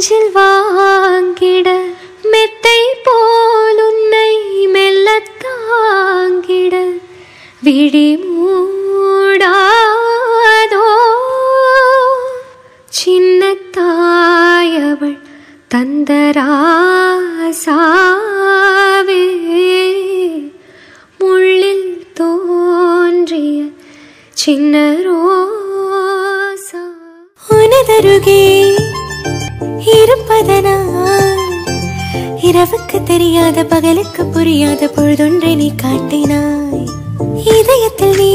நெஞ்சில் வாங்கிட மெத்தை போல் உன்னை மெல்லத் தாங்கிட விழி மூடாதோ சின்ன தாயவள் தந்தராசாவே முள்ளில் தோன்றிய சின்ன ரோசா உனதருகே இருப்பதனால் இரவுக்கு தெரியாத பகலுக்கு புரியாத பொழுதொன்றை நீ காட்டினாய் இதயத்தில் நீ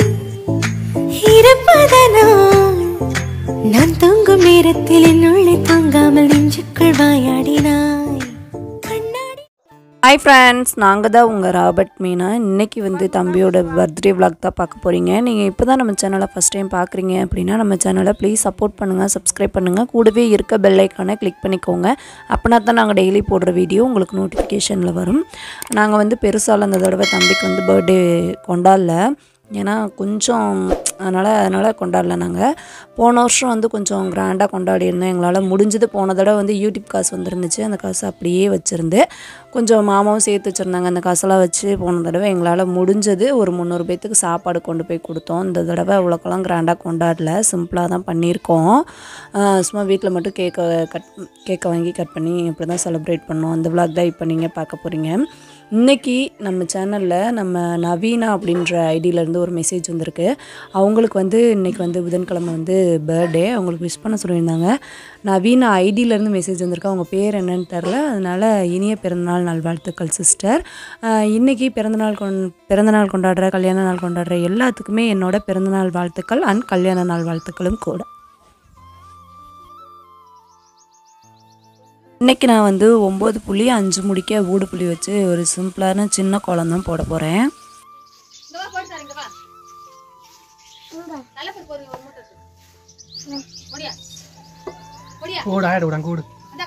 இருப்பதனால் நான் தூங்கும் நேரத்தில் என்னுள்ளே தூங்காமல் நெஞ்சுக்குள் வாயாடினாய் கண்ணாடி ஹாய் ஃப்ரெண்ட்ஸ் நாங்கள் தான் உங்கள் ராபர்ட் மீனா இன்னைக்கு வந்து தம்பியோட பர்த்டே vlog தான் பார்க்க போகிறீங்க நீங்கள் இப்போ தான் நம்ம சேனலை ஃபஸ்ட் டைம் பார்க்குறீங்க அப்படின்னா நம்ம சேனலை ப்ளீஸ் சப்போர்ட் பண்ணுங்கள் சப்ஸ்கிரைப் பண்ணுங்கள் கூடவே இருக்க பெல் ஐக்கானை கிளிக் பண்ணிக்கோங்க அப்படின்னா தான் நாங்கள் டெய்லி போடுற வீடியோ உங்களுக்கு நோட்டிஃபிகேஷனில் வரும் நாங்கள் வந்து பெருசால் அந்த தடவை தம்பிக்கு வந்து பர்த்டே கொண்டாடல ஏன்னா கொஞ்சம் அதனால் அதனால் கொண்டாடல நாங்கள் போன வருஷம் வந்து கொஞ்சம் கிராண்டாக கொண்டாடி இருந்தோம் எங்களால் முடிஞ்சது போன தடவை வந்து யூடியூப் காசு வந்துருந்துச்சு அந்த காசு அப்படியே வச்சுருந்து கொஞ்சம் மாமாவும் சேர்த்து வச்சுருந்தாங்க அந்த காசெல்லாம் வச்சு போன தடவை எங்களால் முடிஞ்சது ஒரு முந்நூறு பேத்துக்கு சாப்பாடு கொண்டு போய் கொடுத்தோம் இந்த தடவை அவ்வளோக்கெல்லாம் கிராண்டாக கொண்டாடல சிம்பிளாக தான் பண்ணியிருக்கோம் ஆஹ் சும்மா வீட்டில் மட்டும் கேக்கை கட் கேக்கை வாங்கி கட் பண்ணி இப்படி தான் செலிப்ரேட் பண்ணோம் அந்த விளாக் தான் இப்போ நீங்கள் பார்க்க போகிறீங்க இன்னைக்கு நம்ம சேனலில் நம்ம நவீனா அப்படின்ற ஐடியிலேருந்து ஒரு மெசேஜ் வந்திருக்கு அவங்களுக்கு வந்து இன்னைக்கு வந்து புதன்கிழமை வந்து பர்த்டே அவங்களுக்கு விஷ் பண்ண சொல்லியிருந்தாங்க நவீனா ஐடியிலேருந்து மெசேஜ் வந்திருக்கு அவங்க பேர் என்னன்னு தெரில அதனால் இனிய பிறந்தநாள் நல்வாழ்த்துக்கள் சிஸ்டர் இன்றைக்கி பிறந்தநாள் கொண் பிறந்தநாள் கொண்டாடுற கல்யாண நாள் கொண்டாடுற எல்லாத்துக்குமே என்னோட பிறந்தநாள் வாழ்த்துக்கள் அண்ட் கல்யாண நாள் வாழ்த்துக்களும் கூட இன்னைக்கு நான் வந்து ஒம்பது புள்ளி அஞ்சு முடிக்க ஊடு புள்ளி வச்சு ஒரு சிம்பிளான சின்ன கோலம் தான் போட போகிறேன் கூடு ஆயிடு விடாங்க கூடு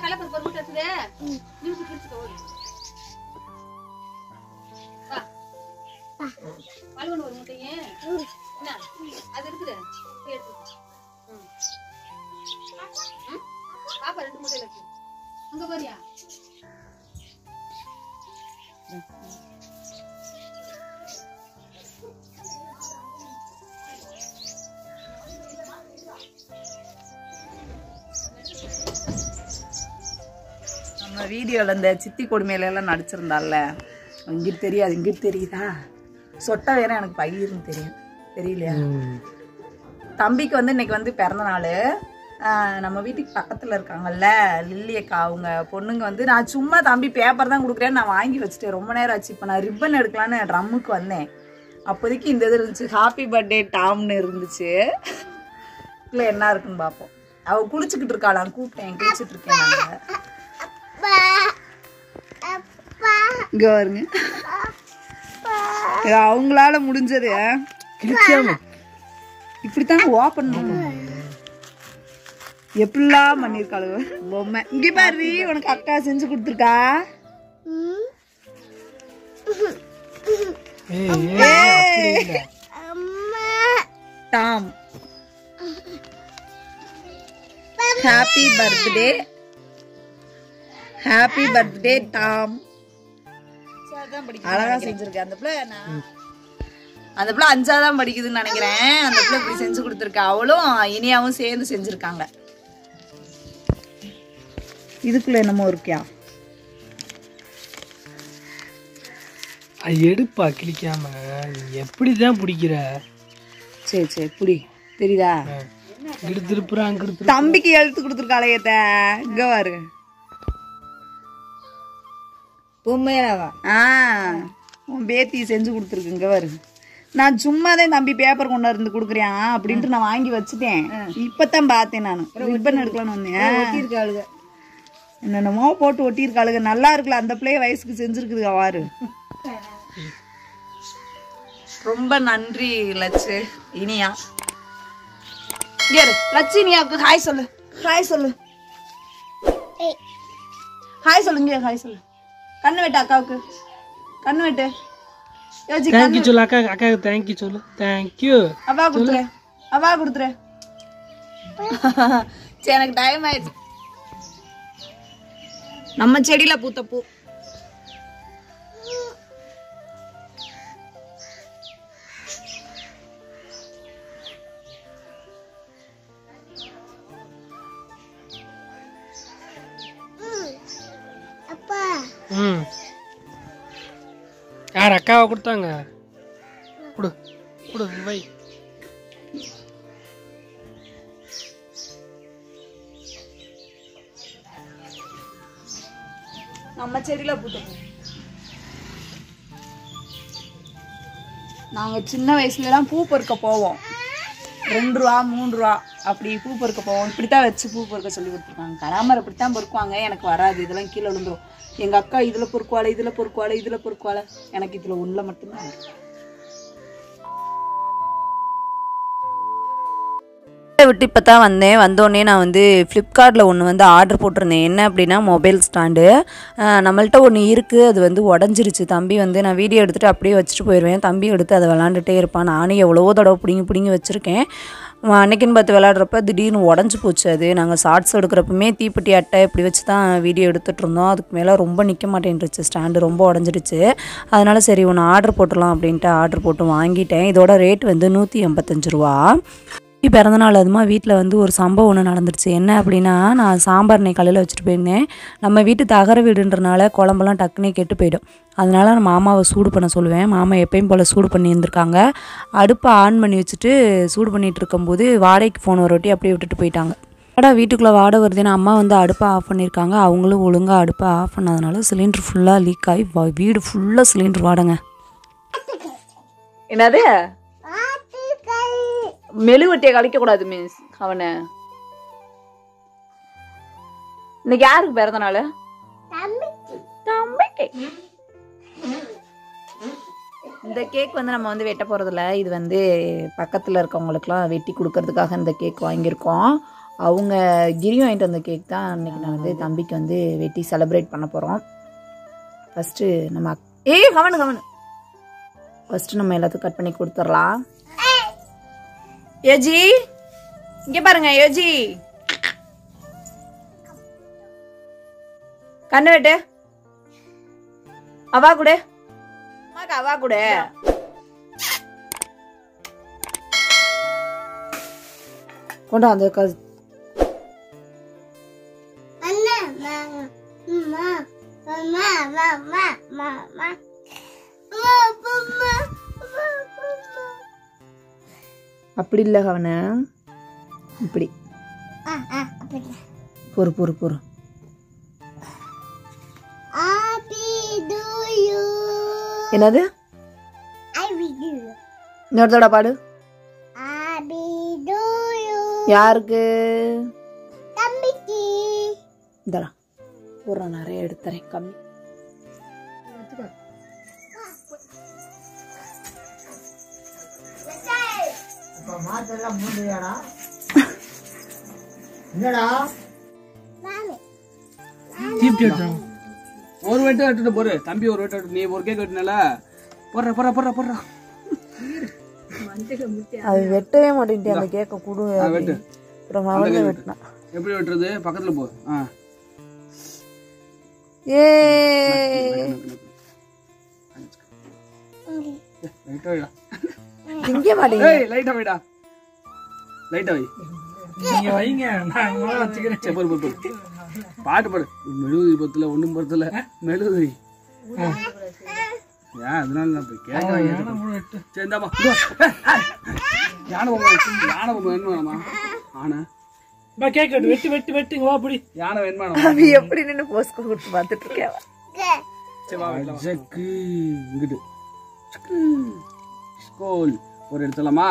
நம்ம வீடியோவில் இந்த சித்தி கொடுமையில எல்லாம் நடிச்சிருந்தால இங்கிட்டு தெரியாது இங்கிட்டு தெரியுதா சொட்டை வேற எனக்கு பயிர்னு தெரியும் தெரியலையா தம்பிக்கு வந்து இன்னைக்கு வந்து பிறந்த நாள் நம்ம வீட்டுக்கு பக்கத்தில் இருக்காங்கல்ல லில்லி அக்கா அவங்க பொண்ணுங்க வந்து நான் சும்மா தம்பி பேப்பர் தான் கொடுக்குறேன்னு நான் வாங்கி வச்சுட்டேன் ரொம்ப நேரம் ஆச்சு இப்போ நான் ரிப்பன் எடுக்கலான்னு ட்ரம்முக்கு வந்தேன் அப்போதைக்கு இந்த இது இருந்துச்சு ஹாப்பி பர்த்டே டாம்னு இருந்துச்சு இல்லை என்ன இருக்குன்னு பார்ப்போம் அவ குளிச்சுக்கிட்டு இருக்காளாம் கூப்பிட்டேன் குளிச்சுட்டு இருக்கேன் நாங்கள் இங்க பாருங்க இது அவங்களால முடிஞ்சது கிழிக்காம இப்படித்தாங்க ஓபன் பண்ணும் எப்படிலாம் பண்ணிருக்காளுங்க பொம்மை இங்க பாரு உனக்கு அக்கா செஞ்சு கொடுத்துருக்கா ஏய் ஏய் அப்படி இல்ல Tom happy birthday happy birthday Tom அழகா செஞ்சிருக்கேன் அந்த பிள்ளை நான் அந்த பிள்ளை அஞ்சாதான் படிக்குதுன்னு நினைக்கிறேன் அந்த பிள்ளை இப்படி செஞ்சு கொடுத்துருக்கா அவளும் இனியாவும் சேர்ந்து செஞ்சிருக்காங்க இதுக்குள்ள என்னமோ இருக்கியா அது எடுப்பா கிழிக்காம நீ எப்படிதான் பிடிக்கிற சரி சரி புடி தெரியுதா இங்கிட்டு திருப்புறான் அங்கிட்டு திருப்பு தம்பிக்கு எழுத்து கொடுத்துருக்காளே ஏத்த இங்க பாரு உண்மையாவா ஆ உன் பேத்தி செஞ்சு கொடுத்துருக்கு இங்க பாரு நான் சும்மா தான் தம்பி பேப்பர் கொண்டு இருந்து கொடுக்குறேன் அப்படின்ட்டு நான் வாங்கி வச்சுட்டேன் இப்பதான் பார்த்தேன் நான் ரிப்பன் எடுக்கலாம்னு வந்தேன் இருக்காளுங்க என்னென்னமோ போட்டு ஒட்டியிருக்காளுங்க நல்லா இருக்குல்ல அந்த பிள்ளைய வயசுக்கு செஞ்சிருக்குது அவாரு ரொம்ப நன்றி லட்சு இனியா இங்க இரு. லட்சு இனியாவுக்கு ஹாய் சொல்லு ஹாய் சொல்லு ஹாய் சொல்லுங்க ஹாய் சொல்லு கண்ணு வெட்டு அக்காவுக்கு கண்ணு வெட்டு யோசி தேங்க்யூ சொல்லு அக்கா அக்காவுக்கு தேங்க்யூ சொல்லு தேங்க்யூ அவா கொடுத்துரு அவா கொடுத்துரு சரி எனக்கு டைம் ஆயிடுச்சு நம்ம செடியில பூத்த பூ ம் யார் அக்காவை கொடுத்தாங்க கொடு கொடு வை நம்ம செடியில பூத்த பூ நாங்க சின்ன வயசுல எல்லாம் பூ பொறுக்க போவோம் ரெண்டு ரூபா மூணு ரூபா அப்படி பூ பொறுக்க போவோம் இப்படித்தான் வச்சு பூ பொறுக்க சொல்லி கொடுத்துருக்காங்க கராமர் இப்படித்தான் பொறுக்குவாங்க எனக்கு வராது இதெல்லாம் கீழே விழுந்துரும் எங்க அக்கா இதுல பொறுக்குவாள் இதுல பொறுக்குவாள் இதுல பொறுக்குவாள் எனக்கு இதுல ஒண்ணுல மட்டும்தான் வரும். வீட்டை விட்டு இப்போ தான் வந்தேன் வந்தோடனே நான் வந்து ஃப்ளிப்கார்ட்டில் ஒன்று வந்து ஆர்டர் போட்டிருந்தேன் என்ன அப்படின்னா மொபைல் ஸ்டாண்டு நம்மள்ட்ட ஒன்று இருக்குது அது வந்து உடஞ்சிருச்சு தம்பி வந்து நான் வீடியோ எடுத்துகிட்டு அப்படியே வச்சுட்டு போயிடுவேன் தம்பி எடுத்து அதை விளாண்டுட்டே இருப்பான் நானும் எவ்வளவோ தடவை பிடிங்கி பிடிங்கி வச்சுருக்கேன் அவன் அன்னைக்குன்னு பார்த்து விளாட்றப்ப திடீர்னு உடஞ்சி போச்சு அது நாங்கள் ஷார்ட்ஸ் எடுக்கிறப்பமே தீப்பெட்டி அட்டை இப்படி வச்சு தான் வீடியோ எடுத்துகிட்டு இருந்தோம் அதுக்கு மேலே ரொம்ப நிற்க மாட்டேன்ருச்சு ஸ்டாண்டு ரொம்ப உடஞ்சிருச்சு அதனால சரி ஒன்று ஆர்டர் போட்டுடலாம் அப்படின்ட்டு ஆர்டர் போட்டு வாங்கிட்டேன் இதோட ரேட் வந்து நூற்றி எண்பத்தஞ்சு ரூபா தம்பி பிறந்தநாள் அதுமா வீட்டில் வந்து ஒரு சம்பவம் ஒன்று நடந்துருச்சு என்ன அப்படின்னா நான் சாம்பார் நெய் காலையில் வச்சுட்டு போயிருந்தேன் நம்ம வீட்டு தகர வீடுன்றனால குழம்பெல்லாம் டக்குனே கெட்டு போயிடும் அதனால நான் மாமாவை சூடு பண்ண சொல்லுவேன் மாமா எப்பயும் போல் சூடு பண்ணி இருந்திருக்காங்க அடுப்பை ஆன் பண்ணி வச்சுட்டு சூடு பண்ணிகிட்டு இருக்கும்போது வாடகைக்கு ஃபோன் ஒரு வாட்டி அப்படியே விட்டுட்டு போயிட்டாங்க வாடா வீட்டுக்குள்ளே வாடை வருதுன்னு அம்மா வந்து அடுப்பை ஆஃப் பண்ணியிருக்காங்க அவங்களும் ஒழுங்காக அடுப்பை ஆஃப் பண்ணதுனால சிலிண்டர் ஃபுல்லாக லீக் ஆகி வ- வீடு ஃபுல்லாக சிலிண்டர் வாடங்க என்னது மெழுவட்டியை கழிக்க கூடாது மிஸ் அவனை இன்னைக்கு யாருக்கு பிறந்த நாள் தம்பிக்கு இந்த கேக் வந்து நம்ம வந்து வெட்ட போகிறதில்ல இது வந்து பக்கத்தில் இருக்கவங்களுக்குலாம் வெட்டி கொடுக்கறதுக்காக இந்த கேக் வாங்கியிருக்கோம் அவங்க கிரி வாங்கிட்டு வந்த கேக் தான் இன்னைக்கு நான் வந்து தம்பிக்கு வந்து வெட்டி செலிப்ரேட் பண்ண போகிறோம் ஃபஸ்ட்டு நம்ம அக்- ஏய் கவனு கவனு ஃபஸ்ட்டு நம்ம எல்லாத்துக்கும் கட் பண்ணி கொடுத்துடலாம் யோஜி இங்க பாருங்க யோஜி கண்ணு வெட்டு அவா கூட அம்மாக்கு அவா கூட கொண்டா அந்த க- அப்படி இல்ல அவன இப்படி பொறு பொறு பொறு என்னது இன்னொரு தடவை பாடு யாருக்கு இந்தடா ஒரு நிறைய எடுத்துறேன் கம்மி தீப்தி எடுத்தாங்க ஒரு வெட்டு வெட்டுட்டு போரு தம்பி ஒரு வெட்டு வெட்டு நீ ஒரு கேக் வெட்டினால போடுற போடுற போடுற போடுற அது வெட்டவே மாட்டேன்ட்டு அந்த கேக்க குடு ஆ, வெட்டு அப்புறம் அவன் தான் வெட்டினான் எப்படி வெட்டுறது பக்கத்துல போ ஆ ஏ லைட்டா வைடா திங்க மாட்டேங்க ஏய் லைட்டா வைடா லைட்டா வை நீங்க வைங்க நான் முதல்ல வச்சுக்கிறேன் சரி பொறு பொறு பொறு பாட்டு பாடு மெழுகுதி பத்துல ஒண்ணும் பத்துல மெழுகுதி ஏன் அதனால நான் போய் கேட்க யானை கூட எட்டு. சரி இந்தாம்மா இங்க வா. ஏய், யானை பொம்மை யானை பொம்மை வேணுமாமா ஆனா பா கேக் வெட்டு வெட்டு வெட்டு வெட்டுங்க வா அப்படி யானை வேணுமாமா அது எப்படி நின்று போஸ்ட் கொடுத்து பார்த்துட்டு இருக்கேன் சரி வா வெட்டலாம். ஜக்கு இங்கிட்டு ஜக்கு. ஸ்கூல் ஒரு எடுத்துலாமா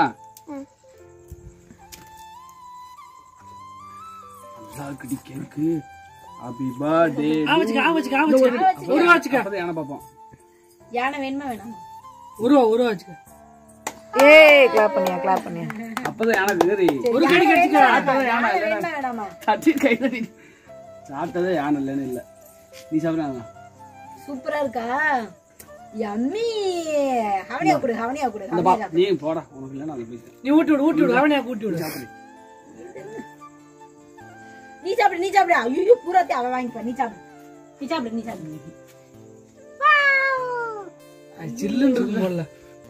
நல்லா இருக்குடி கேக்கு ஹாப்பி பர்த்டே ஆ வச்சுக்க ஆ வச்சுக்க ஆ வச்சுக்க ஒரு ரூபா வச்சுக்க அப்பதான் யானை பார்ப்போம் யானை வேணுமா வேணாமா ஒரு ரூபா ஒரு ரூபா வச்சுக்க ஏய் கிளாப் பண்ணியா கிளாப் பண்ணியா அப்பதான் யானை திகரி ஒரு கடி கடிச்சுக்க சாப்பிட்டதே யானை இல்லைன்னா தட்டி கை தட்டி சாப்பிட்டதே யானை இல்லைன்னு இல்லை நீ சாப்பிட்றாங்க சூப்பரா இருக்கா யம்மி ஹவனியா கொடு ஹவனியா கொடு இந்த பா நீ போடா உனக்கு இல்லைன்னா அதை போய் நீ ஊட்டி விடு ஊட்டி விடு அவனையா ஊட்டி விடு நீ சாப்பிடு நீ சாப்பிடு ஐயோ பூராத்தி அவன் வாங்கிப்பா நீ சாப்பிடு நீ சாப்பிடு நீ சாப்பிடு அது சில்லுன்னு இருக்கும் போல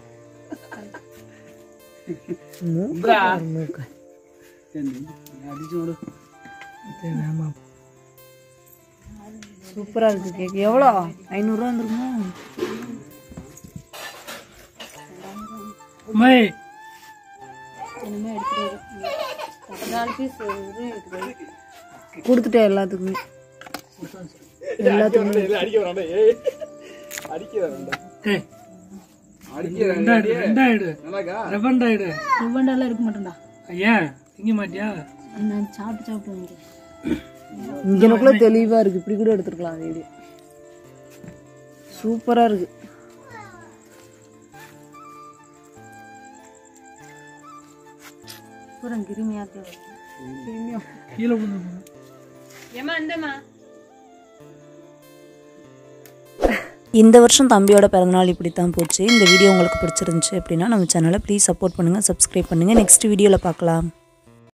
அடிச்சு விடு ஆமா சூப்பராக இருக்குது கேக் எவ்வளோ ஐநூறுரூவா வந்துருமா மை கொடுத்துட்டேன் எல்லாத்துக்குமே எல்லாத்துக்குமே ஏய் ரெண்டாயிடு ரெண்டாயிடு ரெவண்டாயிடு இவ்வண்டெல்லாம் இருக்க மாட்டேன்டா ஏன் திங்க மாட்டியா நான் சாப்பிட்டு சாப்பிட்டு வந்து இங்கனக்குள்ள தெளிவாக இருக்குது இப்படி கூட எடுத்துருக்கலாம் வீடியோ சூப்பராக இருக்குது பூரா கிருமியாக கீழே விழுந்து ஏமா இந்தம்மா இந்த வருஷம் தம்பியோட பிறந்தநாள் இப்படி தான் போச்சு இந்த வீடியோ உங்களுக்கு பிடிச்சிருந்துச்சு அப்படின்னா நம்ம சேனலை ப்ளீஸ் சப்போர்ட் பண்ணுங்கள் சப்ஸ்கிரைப் பண்ணுங்கள் நெக்ஸ்ட் வீடியோவில் பார்க்கலாம்